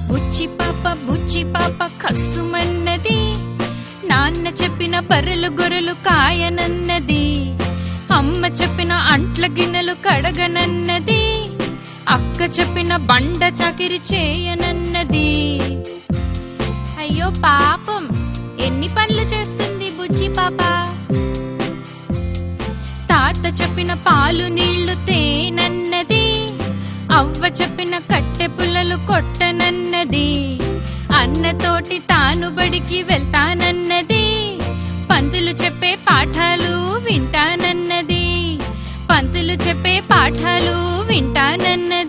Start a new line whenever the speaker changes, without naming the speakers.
బుచ్చి పాప బుచ్చి పాప కస్సుమన్నది నాన్న చెప్పిన బర్రెలు గొర్రెలు కాయనన్నది అమ్మ చెప్పిన అంట్ల గిన్నెలు కడగనన్నది అక్క చెప్పిన బండ చాకిరి చేయనన్నది అయ్యో పాపం ఎన్ని పనులు చేస్తుంది బుజ్జి పాప తాత చెప్పిన పాలు నీళ్లు తేనన్నది అవ్వ చెప్పిన కట్టె పుల్లలు కొట్టనన్నది అన్నతోటి తాను బడికి వెళ్తానన్నది పంతులు చెప్పే పాఠాలు వింటానన్నది పంతులు చెప్పే పాఠాలు వింటానన్నది